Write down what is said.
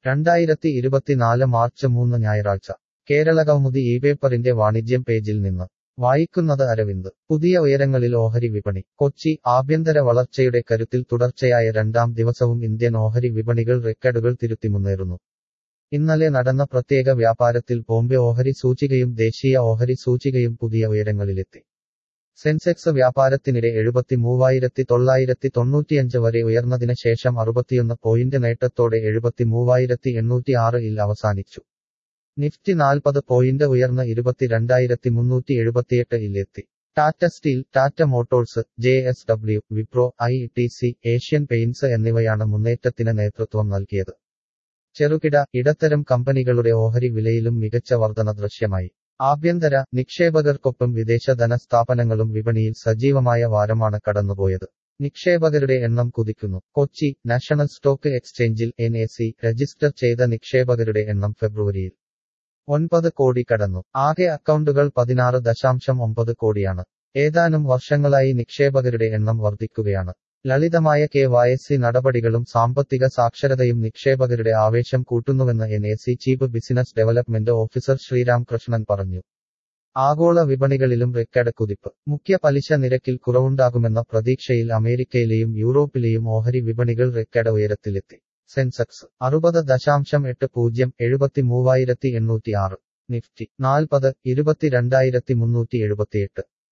രണ്ടായിരത്തി ഇരുപത്തിനാല് മാർച്ച് മൂന്ന് ഞായറാഴ്ച കേരള കൗമുദി ഈ പേപ്പറിന്റെ വാണിജ്യം പേജിൽ നിന്ന് വായിക്കുന്നത് അരവിന്ദ് പുതിയ ഉയരങ്ങളിൽ ഓഹരി വിപണി കൊച്ചി ആഭ്യന്തര വളർച്ചയുടെ കരുത്തിൽ തുടർച്ചയായ രണ്ടാം ദിവസവും ഇന്ത്യൻ ഓഹരി വിപണികൾ റെക്കോർഡുകൾ തിരുത്തി മുന്നേറുന്നു ഇന്നലെ നടന്ന പ്രത്യേക വ്യാപാരത്തിൽ ബോംബെ ഓഹരി സൂചികയും ദേശീയ ഓഹരി സൂചികയും പുതിയ ഉയരങ്ങളിലെത്തി സെൻസെക്സ് വ്യാപാരത്തിനിടെ എഴുപത്തി മൂവായിരത്തി തൊള്ളായിരത്തി തൊണ്ണൂറ്റിയഞ്ച് വരെ ഉയർന്നതിന് ശേഷം അറുപത്തിയൊന്ന് പോയിന്റ് നേട്ടത്തോടെ എഴുപത്തി മൂവായിരത്തി എണ്ണൂറ്റി ആറ് ഇൽ അവസാനിച്ചു നിഫ്റ്റി നാൽപ്പത് പോയിന്റ് ഉയർന്ന് ഇരുപത്തിരണ്ടായിരത്തി മുന്നൂറ്റി എഴുപത്തിയെട്ട് ഇല്ലെത്തി Tata Steel Tata Motors J S W Wipro I T C Asian Paints എന്നിവയാണ് മുന്നേറ്റത്തിന് നേതൃത്വം നൽകിയത് ചെറുകിട ഇടത്തരം കമ്പനികളുടെ ഓഹരി വിലയിലും മികച്ച വർധന ദൃശ്യമായി ആഭ്യന്തര നിക്ഷേപകർക്കൊപ്പം വിദേശ ധനസ്ഥാപനങ്ങളും വിപണിയിൽ സജീവമായ വാരമാണ് കടന്നുപോയത് നിക്ഷേപകരുടെ എണ്ണം കുതിക്കുന്നു കൊച്ചി നാഷണൽ സ്റ്റോക്ക് എക്സ്ചേഞ്ചിൽ എൻ എ സി രജിസ്റ്റർ ചെയ്ത നിക്ഷേപകരുടെ എണ്ണം ഫെബ്രുവരിയിൽ ഒൻപത് കോടി കടന്നു ആകെ അക്കൗണ്ടുകൾ പതിനാറ് ദശാംശം ഒമ്പത് കോടിയാണ് ഏതാനും വർഷങ്ങളായി നിക്ഷേപകരുടെ എണ്ണം വർദ്ധിക്കുകയാണ് ലളിതമായ കെ വൈ സി നടപടികളും സാമ്പത്തിക സാക്ഷരതയും നിക്ഷേപകരുടെ ആവേശം കൂട്ടുന്നുവെന്ന് N A C chief business development officer Sriram Krishnan പറഞ്ഞു ആഗോള വിപണികളിലും റെക്കോർഡ് കുതിപ്പ് മുഖ്യ പലിശ നിരക്കിൽ കുറവുണ്ടാകുമെന്ന പ്രതീക്ഷയിൽ അമേരിക്കയിലെയും യൂറോപ്പിലെയും ഓഹരി വിപണികൾ റെക്കോർഡ് ഉയരത്തിലെത്തി സെൻസെക്സ് അറുപത് ദശാംശം എട്ട് പൂജ്യം എഴുപത്തി മൂവായിരത്തി എണ്ണൂറ്റി ആറ് നിഫ്റ്റി നാൽപ്പത് ഇരുപത്തിരണ്ടായിരത്തി മുന്നൂറ്റി എഴുപത്തിയെട്ട്